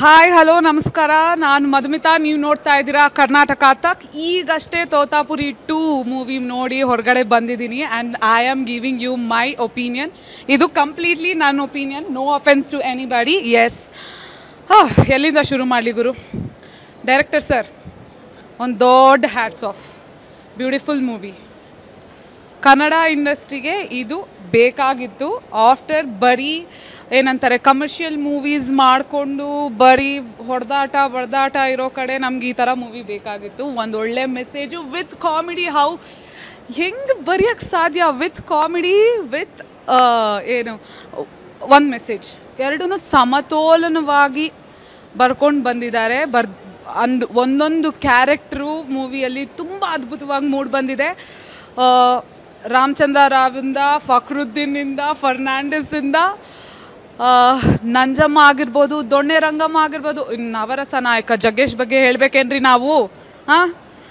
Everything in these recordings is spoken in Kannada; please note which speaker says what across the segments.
Speaker 1: ಹಾಯ್ ಹಲೋ ನಮಸ್ಕಾರ ನಾನು ಮಧುಮಿತಾ ನೀವು ನೋಡ್ತಾ ಇದ್ದೀರಾ ಕರ್ನಾಟಕ ತಕ್ ಈಗಷ್ಟೇ ತೋತಾಪುರಿ ಟೂ ಮೂವಿ ನೋಡಿ ಹೊರಗಡೆ ಬಂದಿದ್ದೀನಿ and I am giving you my opinion ಇದು ಕಂಪ್ಲೀಟ್ಲಿ ನನ್ನ opinion no offence to anybody yes ಹಾಂ ಎಲ್ಲಿಂದ ಶುರು ಮಾಡಲಿ ಗುರು ಡೈರೆಕ್ಟರ್ ಸರ್ ಒಂದು ದೊಡ್ಡ hats off beautiful movie Kannada ಇಂಡಸ್ಟ್ರಿಗೆ ಇದು ಬೇಕಾಗಿತ್ತು ಆಫ್ಟರ್ ಬರೀ ಏನಂತಾರೆ ಕಮರ್ಷಿಯಲ್ ಮೂವೀಸ್ ಮಾಡಿಕೊಂಡು ಬರೀ ಹೊಡೆದಾಟ ಬಡ್ದಾಟ ಇರೋ ಕಡೆ ನಮ್ಗೆ ಈ ಥರ ಮೂವಿ ಬೇಕಾಗಿತ್ತು ಒಂದು ಒಳ್ಳೆ ಮೆಸೇಜು ವಿತ್ ಕಾಮಿಡಿ ಹೌ ಹೆಂಗೆ ಬರೆಯೋಕ್ಕೆ ಸಾಧ್ಯ ವಿತ್ ಕಾಮಿಡಿ ವಿತ್ ಏನು ಒಂದು ಮೆಸೇಜ್ ಎರಡೂ ಸಮತೋಲನವಾಗಿ ಬರ್ಕೊಂಡು ಬಂದಿದ್ದಾರೆ ಬರ್ ಅಂದ್ ಒಂದೊಂದು ಕ್ಯಾರೆಕ್ಟ್ರು ಮೂವಿಯಲ್ಲಿ ತುಂಬ ಅದ್ಭುತವಾಗಿ ಮೂಡ್ ಬಂದಿದೆ ಆ, ರಾಮಚಂದ್ರ ರಾವಿಂದ ಫಕ್ರುದ್ದೀನಿಂದ ಫರ್ನಾಂಡಿಸಿಂದ ಆ, ನಂಜಮ್ಮ ಆಗಿರ್ಬೋದು ದೊಣ್ಣೆ ರಂಗಮ್ಮ ಆಗಿರ್ಬೋದು ಇನ್ನು ನವರಸ ನಾಯಕ ಜಗ್ಗೇಶ್ ಬಗ್ಗೆ ಹೇಳ್ಬೇಕೇನ್ರಿ ನಾವು ಹಾಂ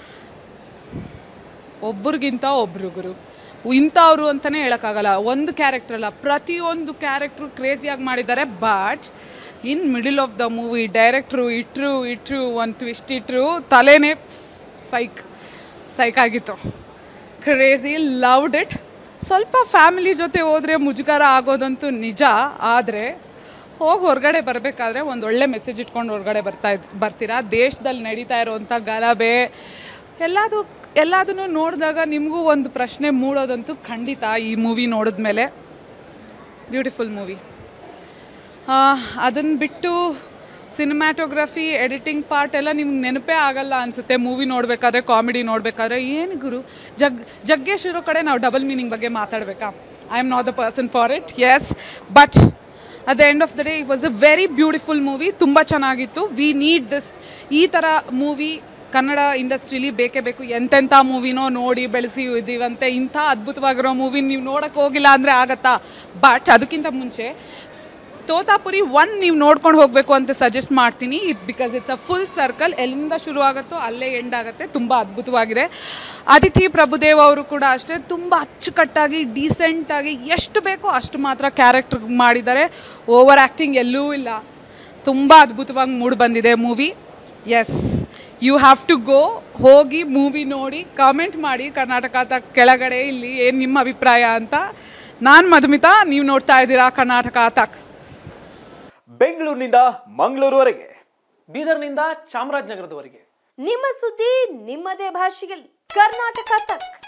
Speaker 1: ಒಬ್ರಿಗಿಂತ ಒಬ್ರು ಗುರು ಇಂಥವ್ರು ಅಂತಲೇ ಹೇಳೋಕ್ಕಾಗಲ್ಲ ಒಂದು ಕ್ಯಾರೆಕ್ಟರ್ ಅಲ್ಲ ಪ್ರತಿಯೊಂದು ಕ್ಯಾರೆಕ್ಟ್ರು ಕ್ರೇಜಿಯಾಗಿ ಮಾಡಿದ್ದಾರೆ but in middle of the movie director ಇಟ್ರು ಇಟ್ರು ಒಂದು ಟ್ವಿಸ್ಟ್ ಇಟ್ರು ತಲೆನೇ ಸೈಕ್ ಸೈಕ್ ಆಗಿತ್ತು ಕ್ರೇಜಿ ಲವ್ಡ್ ಇಟ್ ಸ್ವಲ್ಪ ಫ್ಯಾಮಿಲಿ ಜೊತೆ ಹೋದರೆ ಮುಜುಗರ ಆಗೋದಂತೂ ನಿಜ ಆದರೆ ಹೋಗಿ ಹೊರಗಡೆ ಬರಬೇಕಾದ್ರೆ ಒಂದು ಒಳ್ಳೆ ಮೆಸೇಜ್ ಇಟ್ಕೊಂಡು ಹೊರಗಡೆ ಬರ್ತಾ ಇದ್ ಬರ್ತೀರಾ ದೇಶದಲ್ಲಿ ನಡೀತಾ ಇರೋವಂಥ ಗಲಭೆ ಎಲ್ಲದು ಎಲ್ಲದನ್ನು ನೋಡಿದಾಗ ನಿಮಗೂ ಒಂದು ಪ್ರಶ್ನೆ ಮೂಡೋದಂತೂ ಖಂಡಿತ ಈ ಮೂವಿ ನೋಡಿದ್ಮೇಲೆ ಬ್ಯೂಟಿಫುಲ್ ಮೂವಿ ಅದನ್ನು ಬಿಟ್ಟು ಸಿನಿಮ್ಯಾಟೋಗ್ರಫಿ ಎಡಿಟಿಂಗ್ ಪಾರ್ಟ್ ಎಲ್ಲ ನಿಮ್ಗೆ ನೆನಪೇ ಆಗಲ್ಲ ಅನಿಸುತ್ತೆ ಮೂವಿ ನೋಡಬೇಕಾದ್ರೆ ಕಾಮಿಡಿ ನೋಡಬೇಕಾದ್ರೆ ಏನು ಗುರು ಜಗ್ ಜಗ್ಗೇಶ್ ಇರೋ ಕಡೆ ನಾವು ಡಬಲ್ ಮೀನಿಂಗ್ ಬಗ್ಗೆ ಮಾತಾಡಬೇಕಾ I am not the person for it yes but at the end of the day it was a very beautiful movie ತುಂಬ ಚೆನ್ನಾಗಿತ್ತು ವಿ ನೀಡ್ ದಿಸ್ ಈ ಥರ ಮೂವಿ ಕನ್ನಡ ಇಂಡಸ್ಟ್ರೀಲಿ ಬೇಕೇ ಬೇಕು ಎಂತೆಂಥ ಮೂವಿನೋ ನೋಡಿ ಬೆಳೆಸಿ ಇದೀವಂತೆ ಇಂಥ ಅದ್ಭುತವಾಗಿರೋ ಮೂವಿ ನೀವು ನೋಡೋಕ್ಕೆ ಹೋಗಿಲ್ಲ ಅಂದರೆ ಆಗತ್ತಾ ಬಟ್ ಅದಕ್ಕಿಂತ ಮುಂಚೆ ತೋತಾಪುರಿ ಒನ್ ನೀವು ನೋಡ್ಕೊಂಡು ಹೋಗಬೇಕು ಅಂತ ಸಜೆಸ್ಟ್ ಮಾಡ್ತೀನಿ it because it's a full circle ಎಲ್ಲಿಂದ ಶುರು ಆಗುತ್ತೋ ಅಲ್ಲೇ ಎಂಡ್ ಆಗುತ್ತೆ ತುಂಬ ಅದ್ಭುತವಾಗಿದೆ ಅದಿತಿ ಪ್ರಭುದೇವ್ ಅವರು ಕೂಡ ಅಷ್ಟೇ ತುಂಬ ಅಚ್ಚುಕಟ್ಟಾಗಿ ಡೀಸೆಂಟಾಗಿ ಎಷ್ಟು ಬೇಕೋ ಅಷ್ಟು ಮಾತ್ರ ಕ್ಯಾರೆಕ್ಟರ್ ಮಾಡಿದ್ದಾರೆ ಓವರ್ ಆ್ಯಕ್ಟಿಂಗ್ ಎಲ್ಲೂ ಇಲ್ಲ ತುಂಬ ಅದ್ಭುತವಾಗಿ ಮೂಡ್ ಬಂದಿದೆ movie yes you have to go ಹೋಗಿ ಮೂವಿ ನೋಡಿ ಕಾಮೆಂಟ್ ಮಾಡಿ ಕರ್ನಾಟಕ ತಕ್ ಕೆಳಗಡೆ ಇಲ್ಲಿ ಏನು ನಿಮ್ಮ ಅಭಿಪ್ರಾಯ ಅಂತ ನಾನು ಮಧುಮಿತಾ ನೀವು ನೋಡ್ತಾ ಇದ್ದೀರಾ ಕರ್ನಾಟಕ ತಕ್
Speaker 2: ಬೆಂಗಳೂರಿನಿಂದ ಮಂಗಳೂರುವರೆಗೆ
Speaker 3: ಬೀದರ್ನಿಂದ ಚಾಮರಾಜನಗರದವರೆಗೆ
Speaker 4: ನಿಮ್ಮ ಸುದ್ದಿ ನಿಮ್ಮದೇ ಭಾಷೆಯಲ್ಲಿ ಕರ್ನಾಟಕ ತಕ್